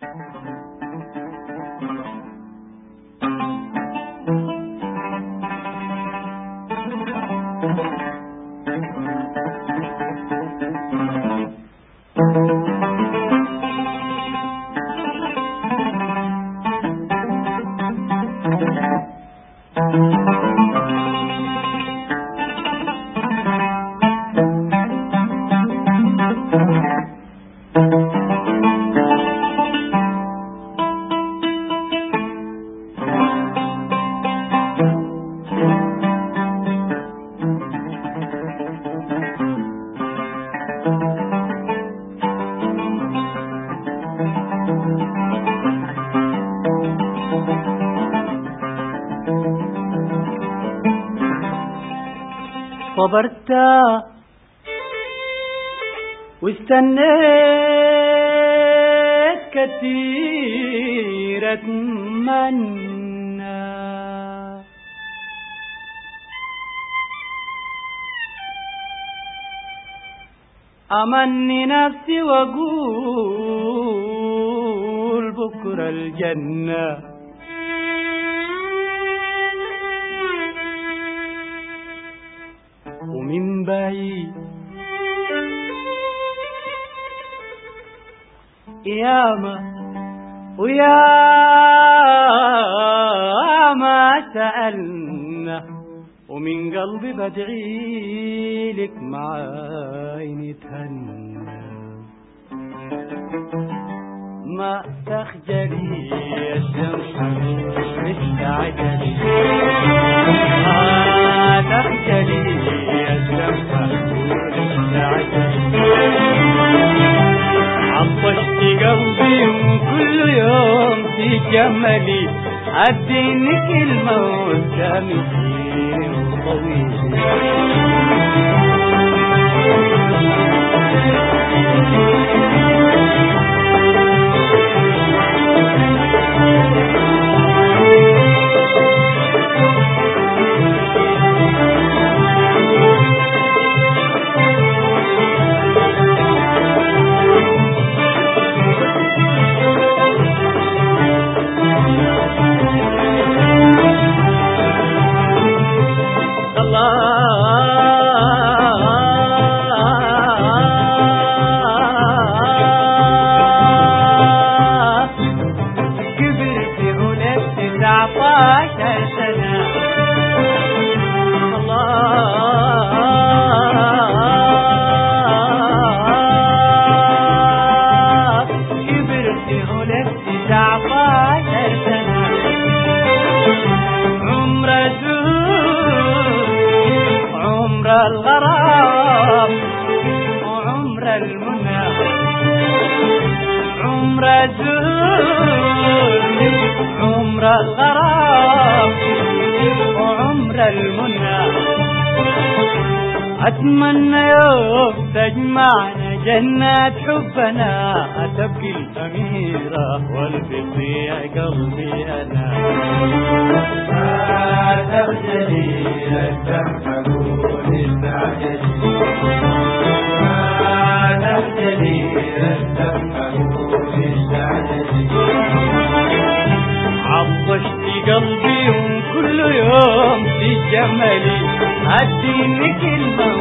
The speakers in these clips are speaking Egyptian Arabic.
صبرت واستنيت كثير اتمنى أمني نفسي وأقول بكرة الجنة ومن بعيد ياما وياما سألنا ومن قلبي بدعي لك معاي نتهنى ما تخجلي يا الشمس مستعجلي ما تخجلي يا الشمس مستعجلي عطشت قلبي وكل يوم تجملي اديني كلمة قدامي الله كبرت ولدت تسعطاشر سنة الله كبرت ولدت تسعطاشر سنة عمر الزهور عمر الغرام وعمر المنى عمر الزهور عمر الغرام وعمر المنى أتمنى يوم تجمعنا جنات حبنا تبقي الأميرة والبقيع قلبي أنا ما تخجلي تحملون استعجلي ما تخجلي تحملون استعجلي عطشت قلبي وكل يوم تجملي اديني كلمة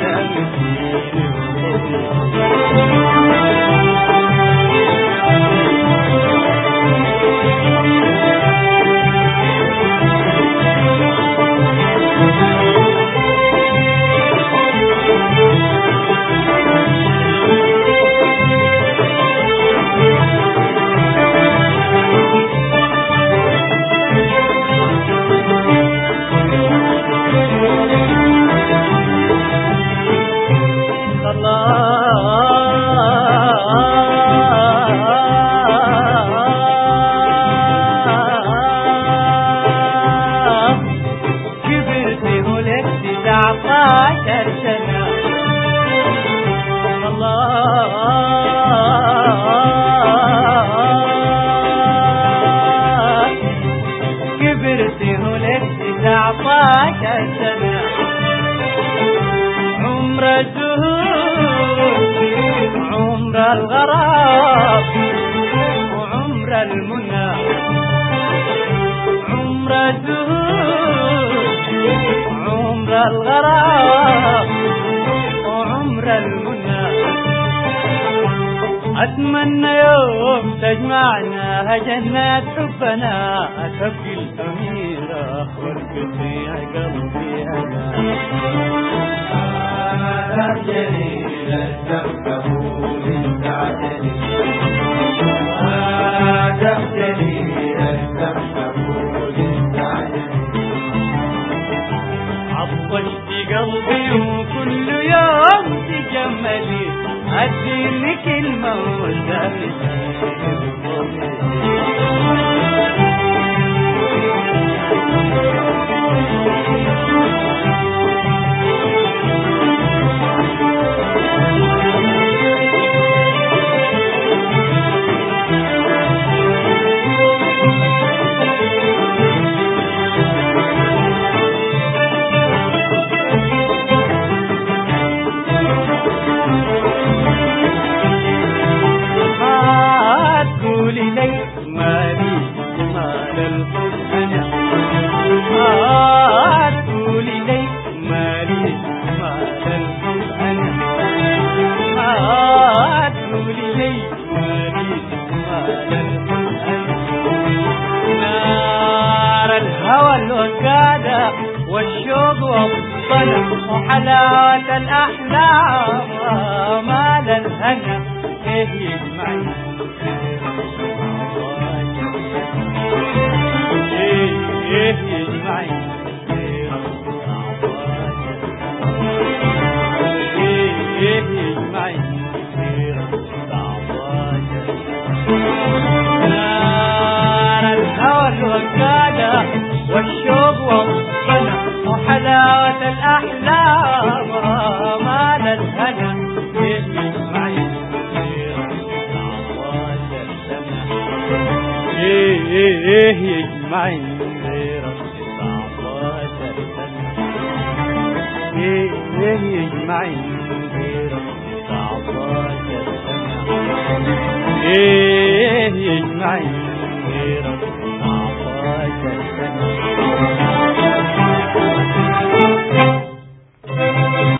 الله كبرت ولدت تسعطاشر سنة الله كبرت ولدت تسعطاشر سنة عمر الزهور عمر الغرام وعمر المنى عمر الزهور عمر الغرام وعمر المنى أتمنى يوم تجمعنا جنات حبنا تبقي الأميرة ورقتي يا قلبي أنا هذا جليل تفته للتعجل هذا جليل تفته للتعجل عطشت قلبي وكل يوم تجملي أديني كلمة وسامتي ما تقولي لي مالي مال الحب أنا ما تقولي لي مالي مال الحب أنا ما تقولي لي مالي مال الحب أنا نار الهوى الوقادة والشوق والطلب وحلاوة الأحلام مال الهنا إيه يجمعي إيه إيه يجمعي إيه إيه يجمعي نار الهوى الوقادة والشوق والصنع وحلاوة الأحلام مال الهنا إيه يجمعي إيه إيه إيه يجمعي إيه إيه يجمعي ايه يجمعي غير 19 سنة